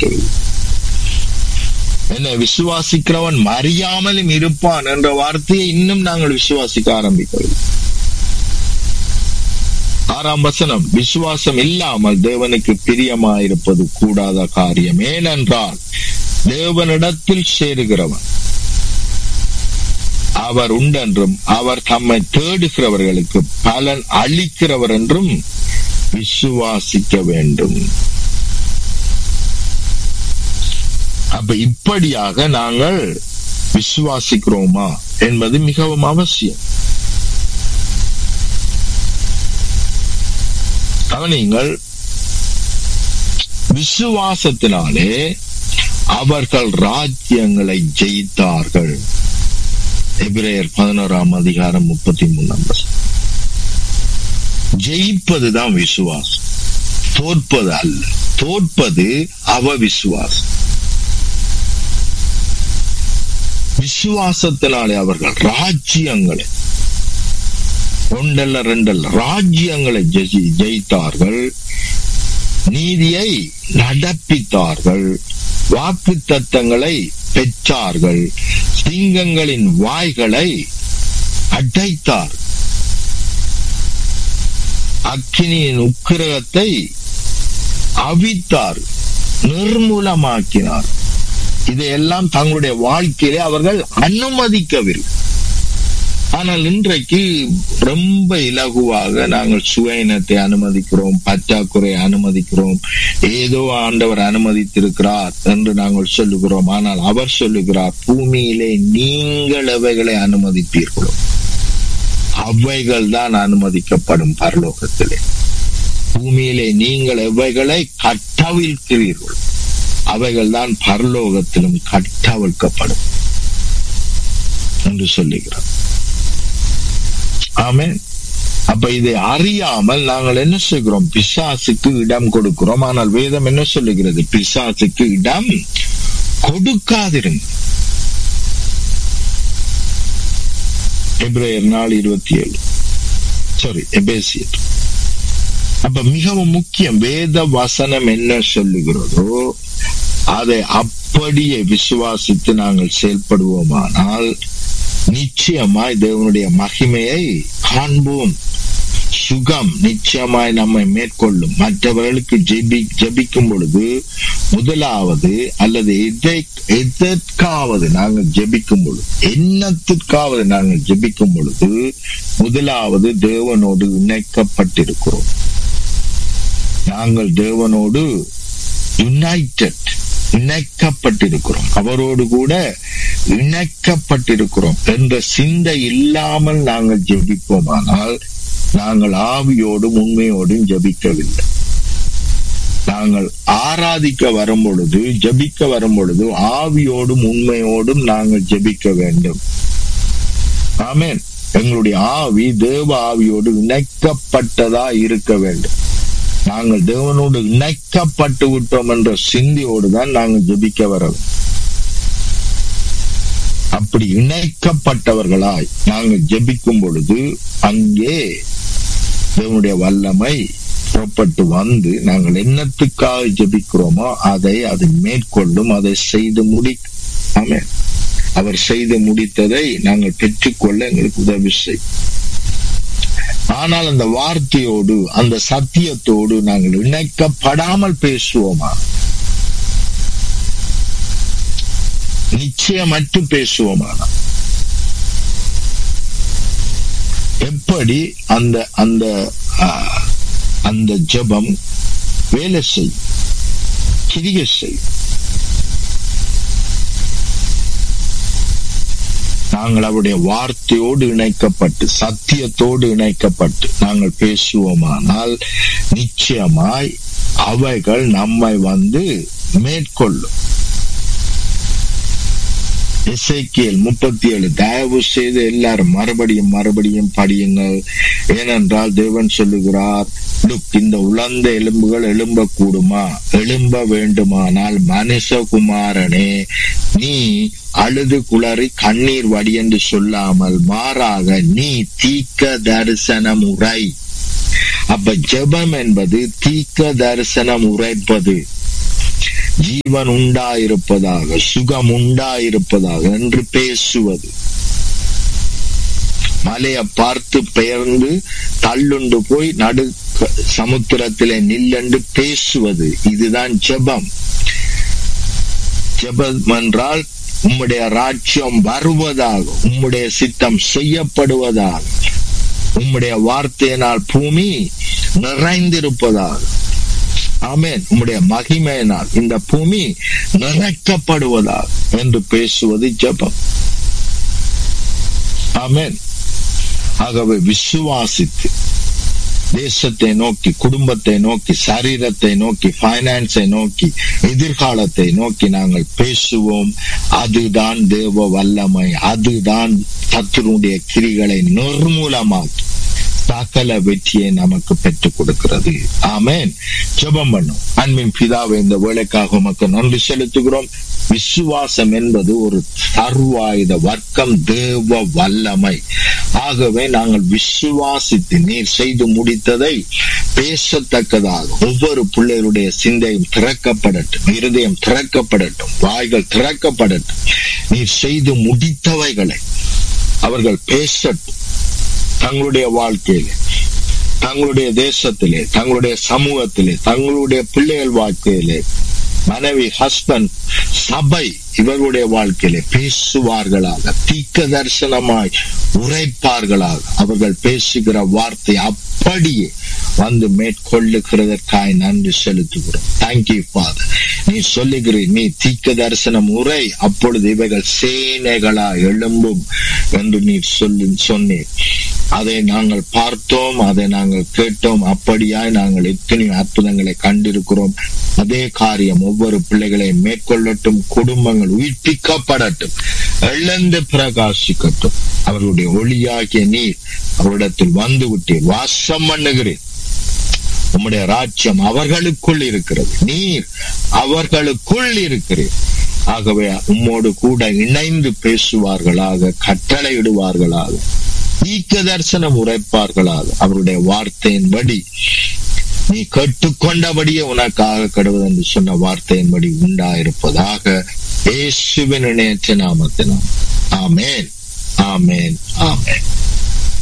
ஆரம்பிக்கிறது என்ன விசுவாசிக்கிறவன் மறியாமலும் இருப்பான் என்ற வார்த்தையை இன்னும் நாங்கள் விசுவாசிக்க ஆரம்பிக்கிறது ஆறாம் வசனம் விசுவாசம் இல்லாமல் தேவனுக்கு பிரியமாயிருப்பது கூடாத காரியம் ஏனென்றால் தேவனிடத்தில் சேருகிறவன் அவர் உண்டென்றும் அவர் தம்மை தேடுகிறவர்களுக்கு பலன் அளிக்கிறவர் என்றும் விசுவாசிக்க வேண்டும் அப்ப இப்படியாக நாங்கள் விசுவாசிக்கிறோமா என்பது மிகவும் அவசியம் கவனிங்கள் விசுவாசத்தினாலே அவர்கள் ராஜ்யங்களை ஜெயித்தார்கள் எபிரேயர் பதினோராம் அதிகாரம் முப்பத்தி மூணாம் ஜெயிப்பதுதான் விசுவாசம் தோற்பது அல்ல தோற்பது அவ விசுவாசம் விசுவாசத்தினாலே அவர்கள் ராஜ்யங்களை ஒன்றல்ல ரெண்டல்ல ராஜ்யங்களை ஜெயித்தார்கள் நீதியை நடப்பித்தார்கள் வாக்கு தத்தங்களை பெற்றார்கள் சிங்கங்களின் வாய்களை அடைத்தார் அக்கினியின் உக்கிரகத்தை அவித்தார் நிர்மூலமாக்கினார் இதையெல்லாம் தங்களுடைய வாழ்க்கையிலே அவர்கள் அனுமதிக்கவில்லை ஆனால் இன்றைக்கு ரொம்ப இலகுவாக நாங்கள் சுயநத்தை அனுமதிக்கிறோம் பற்றாக்குறை அனுமதிக்கிறோம் ஏதோ ஆண்டவர் அனுமதித்திருக்கிறார் என்று நாங்கள் சொல்லுகிறோம் ஆனால் அவர் சொல்லுகிறார் பூமியிலே நீங்கள் எவைகளை அனுமதிப்பீர்களோ அவைகள் தான் அனுமதிக்கப்படும் பரலோகத்திலே பூமியிலே நீங்கள் எவைகளை கட்டவிழ்க்கிறீர்கள் அவைகள் தான் பரலோகத்திலும் கட்டவிழ்க்கப்படும் என்று சொல்லுகிறார் ஆமே அப்ப இதை அறியாமல் நாங்கள் என்ன செய்கிறோம் பிசாசுக்கு இடம் கொடுக்கிறோம் ஆனால் வேதம் என்ன சொல்லுகிறது பிசாசுக்கு இடம் கொடுக்காதிருங்க எப்ரேயர் நாலு இருபத்தி ஏழு சாரி எபேசியர் அப்ப மிகவும் முக்கியம் வேத வசனம் என்ன சொல்லுகிறதோ அதை அப்படியே விசுவாசித்து நாங்கள் செயல்படுவோமானால் நிச்சயமாய் தேவனுடைய மகிமையை காண்போம் சுகம் நிச்சயமாய் நம்மை மேற்கொள்ளும் மற்றவர்களுக்கு ஜெபி ஜபிக்கும் பொழுது முதலாவது அல்லது எதை எதற்காவது நாங்கள் ஜெபிக்கும் பொழுது என்னத்திற்காவது நாங்கள் ஜெபிக்கும் பொழுது முதலாவது தேவனோடு இணைக்கப்பட்டிருக்கிறோம் நாங்கள் தேவனோடு யுனைடெட் இணைக்கப்பட்டிருக்கிறோம் அவரோடு கூட இணைக்கப்பட்டிருக்கிறோம் என்ற சிந்தை இல்லாமல் நாங்கள் ஜெபிப்போமானால் நாங்கள் ஆவியோடும் உண்மையோடும் ஜபிக்கவில்லை நாங்கள் ஆராதிக்க வரும் பொழுது ஜபிக்க வரும் பொழுது ஆவியோடும் உண்மையோடும் நாங்கள் ஜபிக்க வேண்டும் ஆமேன் எங்களுடைய ஆவி தேவ ஆவியோடு இணைக்கப்பட்டதா இருக்க வேண்டும் நாங்கள் தேவனோடு இணைக்கப்பட்டு விட்டோம் என்ற சிந்தியோடு தான் நாங்கள் ஜபிக்க வர அப்படி இணைக்கப்பட்டவர்களாய் நாங்கள் ஜபிக்கும் பொழுது அங்கே தேவனுடைய வல்லமை புறப்பட்டு வந்து நாங்கள் என்னத்துக்காக ஜபிக்கிறோமோ அதை அது மேற்கொள்ளும் அதை செய்து முடி ஆமே அவர் செய்து முடித்ததை நாங்கள் பெற்றுக்கொள்ள எங்களுக்கு உதவி செய்யும் ஆனால் அந்த வார்த்தையோடு அந்த சத்தியத்தோடு நாங்கள் இணைக்கப்படாமல் பேசுவோமா நிச்சயமற்று பேசுவோமானா எப்படி அந்த அந்த அந்த ஜபம் வேலை செய் கிரிக செய் நாங்கள் அவருடைய வார்த்தையோடு இணைக்கப்பட்டு சத்தியத்தோடு இணைக்கப்பட்டு நாங்கள் பேசுவோமானால் நிச்சயமாய் அவைகள் நம்மை வந்து மேற்கொள்ளும் இசைக்கியல் முப்பத்தி ஏழு தயவு செய்து எல்லாரும் மறுபடியும் மறுபடியும் படியுங்கள் ஏனென்றால் தேவன் சொல்லுகிறார் லுக் இந்த உலர்ந்த எலும்புகள் எழும்ப கூடுமா எழும்ப வேண்டுமானால் மனுஷகுமாரனே நீ அழுது குளறி கண்ணீர் வடி என்று சொல்லாமல் மாறாக நீ தீக்க தரிசனம் உரை அப்ப ஜெபம் என்பது தீக்க தரிசனம் உரைப்பது ஜீவன் உண்டாயிருப்பதாக சுகம் உண்டாயிருப்பதாக என்று பேசுவது மலையை பார்த்து பெயர்ந்து தள்ளுண்டு போய் நடு சமுத்திரத்திலே நில்லென்று பேசுவது இதுதான் ஜெபம் ஜெபம் என்றால் உம்முடைய ராஜ்யம் வருவதாக உம்முடைய சித்தம் செய்யப்படுவதாக உம்முடைய வார்த்தையினால் பூமி நிறைந்திருப்பதாக ஆமேன் உம்முடைய மகிமையினால் இந்த பூமி நிறைக்கப்படுவதாக என்று பேசுவது ஜெபம் ஆமேன் ஆகவே விசுவாசித்து தேசத்தை நோக்கி குடும்பத்தை நோக்கி சரீரத்தை நோக்கி பைனான்ஸை நோக்கி எதிர்காலத்தை நோக்கி நாங்கள் பேசுவோம் அதுதான் தேவ வல்லமை அதுதான் சத்துருடைய கிரிகளை நிர்மூலமாக்கி சகல வெற்றியை நமக்கு பெற்றுக் கொடுக்கிறது ஆமேன் ஜெபம் பண்ணும் அன்பின் பிதாவை இந்த வேலைக்காக உமக்கு நன்றி செலுத்துகிறோம் விசுவாசம் என்பது ஒரு சர்வாயுத வர்க்கம் தேவ வல்லமை ஆகவே நாங்கள் விசுவாசித்து நீர் செய்து முடித்ததை பேசத்தக்கதாக ஒவ்வொரு பிள்ளைகளுடைய சிந்தையும் திறக்கப்படட்டும் இருதயம் திறக்கப்படட்டும் வாய்கள் திறக்கப்படட்டும் நீர் செய்து முடித்தவைகளை அவர்கள் பேசட்டும் தங்களுடைய வாழ்க்கையிலே தங்களுடைய தேசத்திலே தங்களுடைய சமூகத்திலே தங்களுடைய பிள்ளைகள் வாழ்க்கையிலே மனைவி ஹஸ்பண்ட் சபை இவர்களுடைய வாழ்க்கையிலே பேசுவார்களாக தீக்க தரிசனமாய் உரைப்பார்களாக அவர்கள் பேசுகிற வார்த்தை அப்படியே வந்து மேற்கொள்ளுகிறதற்காய் நன்றி செலுத்துகிறோம் தேங்க்யூ ஃபாதர் நீ சொல்லுகிறீர் நீ தீக்க தரிசனம் உரை அப்பொழுது இவைகள் சேனைகளா எழும்பும் என்று நீ சொல்லி சொன்னீர் அதை நாங்கள் பார்த்தோம் அதை நாங்கள் கேட்டோம் அப்படியாய் நாங்கள் எத்தனை அற்புதங்களை கண்டிருக்கிறோம் அதே காரியம் ஒவ்வொரு பிள்ளைகளை மேற்கொள்ளட்டும் குடும்பங்கள் உயிர்ப்பிக்கப்படட்டும் எழுந்து பிரகாசிக்கட்டும் அவர்களுடைய ஒளியாகிய நீர் அவரிடத்தில் வந்து விட்டீர் வாசம் பண்ணுகிறேன் உம்முடைய ராஜ்யம் அவர்களுக்குள் இருக்கிறது நீர் அவர்களுக்குள் இருக்கிறீர் ஆகவே உம்மோடு கூட இணைந்து பேசுவார்களாக கட்டளையிடுவார்களாக ஈக்க தரிசனம் உரைப்பார்களாக அவருடைய வார்த்தையின்படி நீ கேட்டுக்கொண்டபடியே உனக்காக கடவுள் என்று சொன்ன வார்த்தையின்படி உண்டாயிருப்பதாக இயேசுவின் இணையற்ற நாமத்தினால் ஆமேன் ஆமேன் ஆமேன்